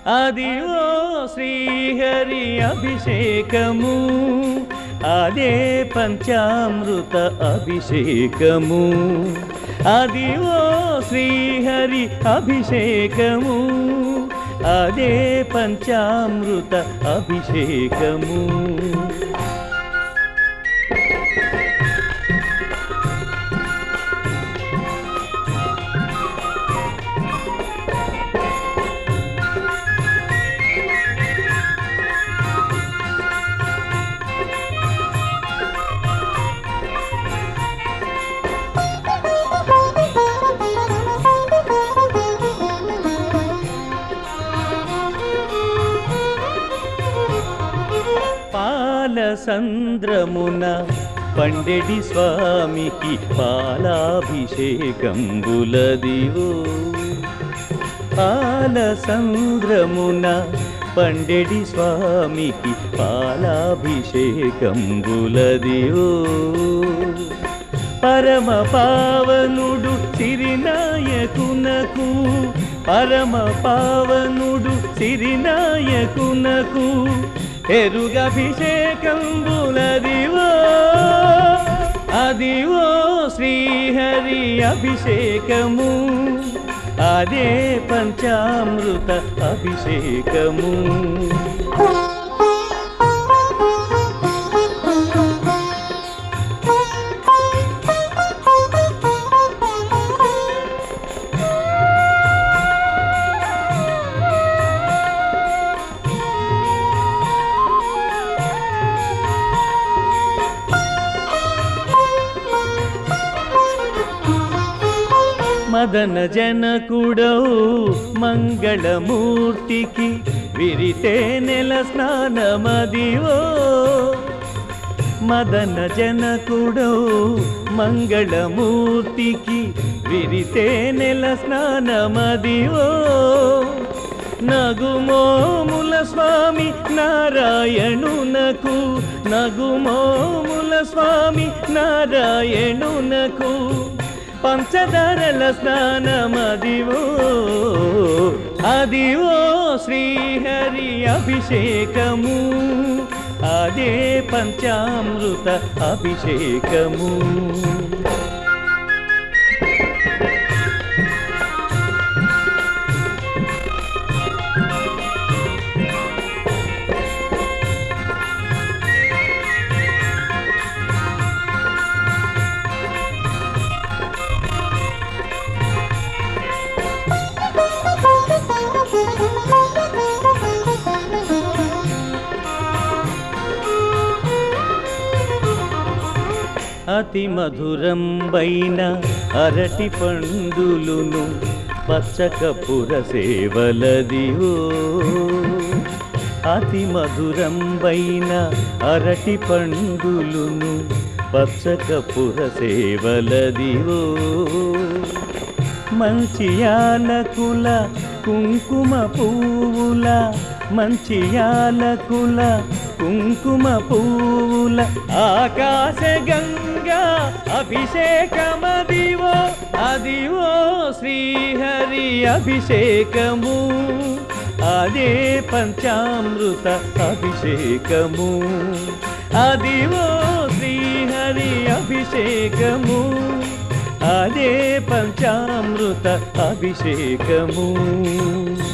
అదివో శ్రీహరి అభిషేకము అదే పంచామృత అభిషేకము అదివో శ్రీహరి అభిషేకము అదే పంచామృత అభిషేకము పాలసంద్రమున పండెడి స్వామికి పాలాభిషేకంబులదివో పాలసంద్రమున పండెడి స్వామికి పాలాభిషేకంబులదివో పరమ పావనుడు సిరినాయకునకు పరమ పావనుడు సిరినాయకునకు ఎరుగభిషేకంబులదివో అదివో శ్రీహరి అభిషేకము అదే పంచామృత అభిషేకము మదన జనకుడవు మంగళమూర్తికి విరితే నెల స్నానమదివో మదన జనకుడవు మంగళమూర్తికి విరితే నెల స్నానమదివో నగుమోముల స్వామి నారాయణునకు నగుమోముల స్వామి నారాయణునకు పంచదారల స్నానమదివో అదివో శ్రీహరి అభిషేకము అదే పంచామృత అభిషేకము అతి మధురంబైన అరటి పండులును పచ్చకపుర సేవలదివో అతి మధురంబైన అరటి పండులును పచ్చకపుర సేవలదివో మంచి యాలకుల కుంకుమ పువ్వుల మంచి యాలకుల కుంకుమ పువ్వుల ఆకాశ గంగా అభిషేకమదివో అదివో శ్రీహరి అభిషేకము అదే పంచామృత అభిషేకము అదివో శ్రీహరి అభిషేకము అదే పంచామృత అభిషేకము